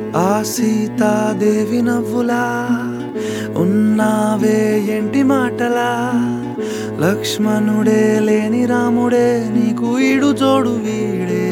ఆ సీతాదేవి నవ్వులా ఉన్నావే ఎంటి మాటలా లక్ష్మణుడే లేని రాముడే నీకు ఈడు జోడు వీడే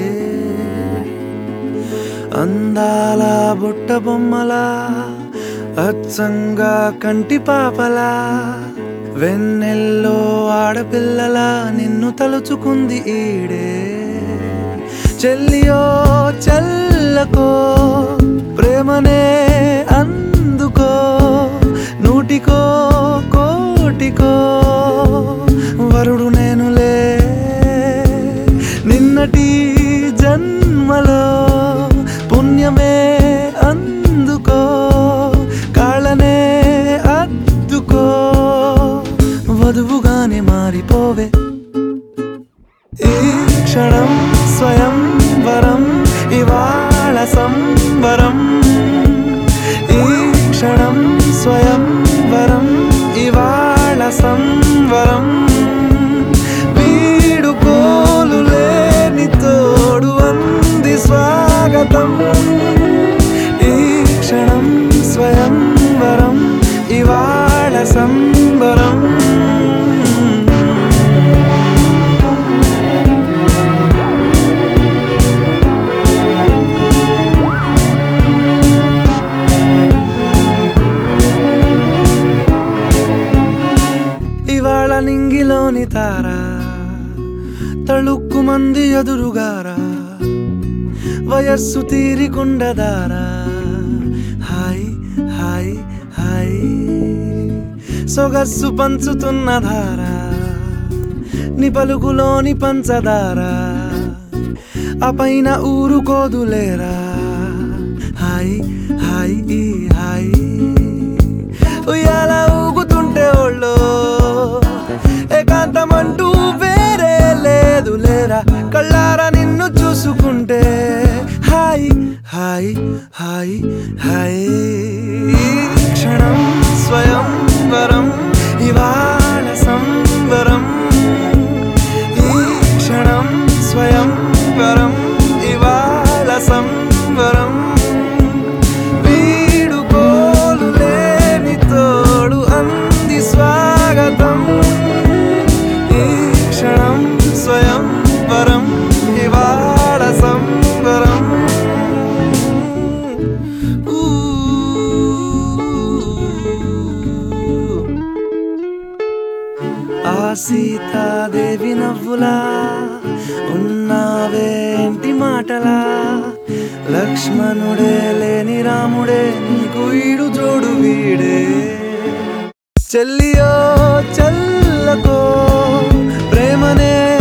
అందాల బుట్ట బొమ్మలా అచ్చంగా కంటి పాపలా వెన్నెల్లో ఆడపిల్లలా నిన్ను తలుచుకుంది ఈడే చెల్లియో చెల్లకో ప్రేమనే అందుకో నూటికో కోటికో వరుడు నేనులే నిన్నటి జన్మలో పుణ్యమే అందుకో కాళ్ళనే అద్దుకో వధువుగానే మారిపోవే ఈ క్షణం స్వయం వరం ఇవాళ సంవరం ఈ క్షణం స్వయం వరం ఇవాళ సంవరం వీడుకోలు లేని తోడు అంది స్వాగతం ఈ క్షణం స్వయం వరం ఇవాళ సంబరం ఇవాళ నింగిలోని తార తళుక్కు మంది ఎదురుగారా వయస్సు తీరికుండదారా హాయ్ హాయ్ హాయ్ సొగస్సు పంచుతున్న ధార ని పలుకులోని పంచదార ఆ పైన ఊరుకోదులేరా హాయ్ హాయ్ ఈ హాయ్ ఉయ్యాల ఊగుతుంటే ఒళ్ళో ఏకాంతమంటూ వేరే లేదు లేరా కళ్ళారా నిన్ను చూసుకుంటే హాయ్ హాయ్ హాయ్ హాయ్ ఈ క్షణం స్వయం వరం ఇవాళ సంవరం ఈ క్షణం స్వయం వరం ఇవాళ సంవరం వీడుకోలు లేని తోడు అంది స్వాగతం ఈ క్షణం స్వయం వరం ఇవాళ సంవరం ఊ. ఆ సీతాదేవి నవ్వులా ఉన్నావేంటి మాటలా లక్ష్మణుడే లేని రాముడే నీకు ఈడు జోడు వీడే చెల్లియో చెల్లకో ప్రేమనే